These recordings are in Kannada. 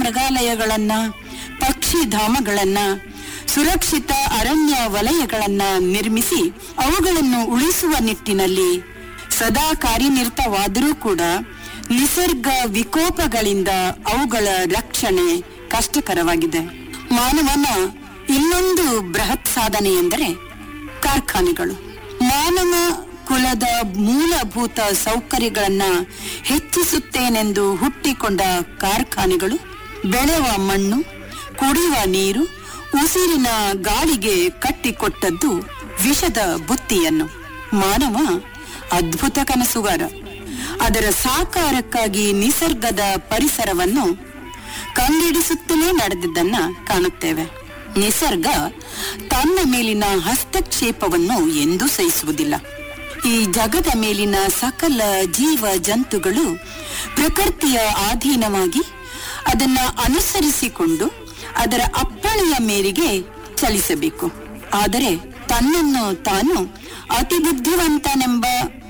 ಮೃಗಾಲಯಗಳನ್ನ ಪಕ್ಷಿಧಾಮಗಳನ್ನ ಸುರಕ್ಷಿತ ಅರಣ್ಯ ವಲಯಗಳನ್ನ ನಿರ್ಮಿಸಿ ಅವುಗಳನ್ನು ಉಳಿಸುವ ನಿಟ್ಟಿನಲ್ಲಿ ಸದಾ ಕಾರ್ಯನಿರತವಾದರೂ ಕೂಡ ನಿಸರ್ಗ ವಿಕೋಪಗಳಿಂದ ಅವುಗಳ ರಕ್ಷಣೆ ಕಷ್ಟಕರವಾಗಿದೆ ಮಾನವನ ಇನ್ನೊಂದು ಬೃಹತ್ ಸಾಧನೆ ಎಂದರೆ ಕಾರ್ಖಾನೆಗಳು ಮಾನವ ಕುಲದ ಮೂಲಭೂತ ಸೌಕರ್ಯಗಳನ್ನ ಹೆಚ್ಚಿಸುತ್ತೇನೆಂದು ಹುಟ್ಟಿಕೊಂಡ ಕಾರ್ಖಾನೆಗಳು ಬೆಳೆವ ಮಣ್ಣು ಕುಡಿಯುವ ನೀರು ಉಸಿರಿನ ಗಾಳಿಗೆ ಕಟ್ಟಿಕೊಟ್ಟದ್ದು ವಿಷದ ಬುತ್ತಿಯನ್ನು ಮಾನವ ಅದ್ಭುತ ಕನಸುಗಾರ ಅದರ ಸಾಕಾರಕ್ಕಾಗಿ ನಿಸರ್ಗದ ಪರಿಸರವನ್ನು ಕಂಗೆಡಿಸುತ್ತಲೇ ನಡೆದಿದ್ದನ್ನ ಕಾಣುತ್ತೇವೆ ನಿಸರ್ಗ ತನ್ನ ಮೇಲಿನ ಹಸ್ತಕ್ಷೇಪವನ್ನು ಎಂದೂ ಸಹಿಸುವುದಿಲ್ಲ ಈ ಜಗದ ಮೇಲಿನ ಸಕಲ ಜೀವ ಜಂತುಗಳು ಪ್ರಕೃತಿಯ ಅಧೀನವಾಗಿ ಅದನ್ನ ಅನುಸರಿಸಿಕೊಂಡು ಅದರ ಅಪ್ಪಣೆಯ ಮೇರೆಗೆ ಚಲಿಸಬೇಕು ಆದರೆ ತನ್ನನ್ನು ತಾನು ಅತಿ ಬುದ್ಧಿವಂತನೆಂಬ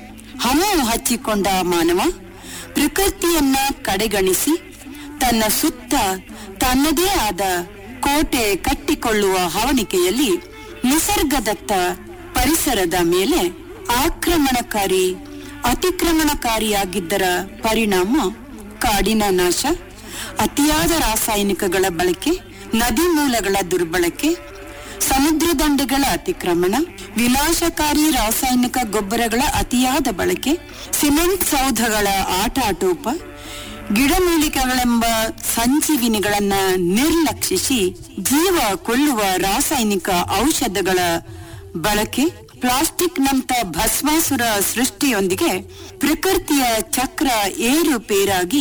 ಹಮು ಹಚ್ಚಿಕೊಂಡ ಮಾನವ ಪ್ರಕೃತಿಯನ್ನ ಕಡೆಗಣಿಸಿ ತನ್ನ ಸುತ್ತ ತನ್ನದೇ ಆದ ಕೋಟೆ ಕಟ್ಟಿಕೊಳ್ಳುವ ಹವಣಿಕೆಯಲ್ಲಿ ನಿಸರ್ಗದತ್ತ ಪರಿಸರದ ಮೇಲೆ ಆಕ್ರಮಣಕಾರಿ ಅತಿಕ್ರಮಣಕಾರಿಯಾಗಿದ್ದರ ಪರಿಣಾಮ ಕಾಡಿನ ನಾಶ ಅತಿಯಾದ ರಾಸಾಯನಿಕಗಳ ಬಳಕೆ ನದಿ ಮೂಲಗಳ ದುರ್ಬಳಕೆ ಸಮುದ್ರ ದಂಡೆಗಳ ಅತಿಕ್ರಮಣ ವಿನಾಶಕಾರಿ ರಾಸಾಯನಿಕ ಗೊಬ್ಬರಗಳ ಅತಿಯಾದ ಬಳಕೆ ಸಿಮೆಂಟ್ ಸೌಧಗಳ ಆಟಾಟೋಪ ಗಿಡಮೂಲಿಕೆಗಳೆಂಬ ಸಂಜೀವಿನಿಗಳನ್ನ ನಿರ್ಲಕ್ಷಿಸಿ ಜೀವ ಕೊಲ್ಲುವ ರಾಸಾಯನಿಕ ಔಷಧಗಳ ಬಳಕೆ ಪ್ಲಾಸ್ಟಿಕ್ನಂತ ಭಸ್ಮಾಸುರ ಸೃಷ್ಟಿಯೊಂದಿಗೆ ಪ್ರಕೃತಿಯ ಚಕ್ರ ಏರುಪೇರಾಗಿ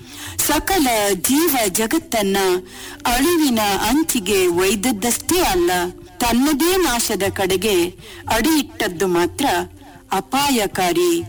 ಸಕಲ ಜೀವ ಜಗತ್ತನ್ನ ಅಳಿವಿನ ಅಂಚಿಗೆ ಒಯ್ದದ್ದಷ್ಟೇ ಅಲ್ಲ ತನ್ನದೇ ನಾಶದ ಕಡೆಗೆ ಅಡಿಯಿಟ್ಟದ್ದು ಮಾತ್ರ ಅಪಾಯಕಾರಿ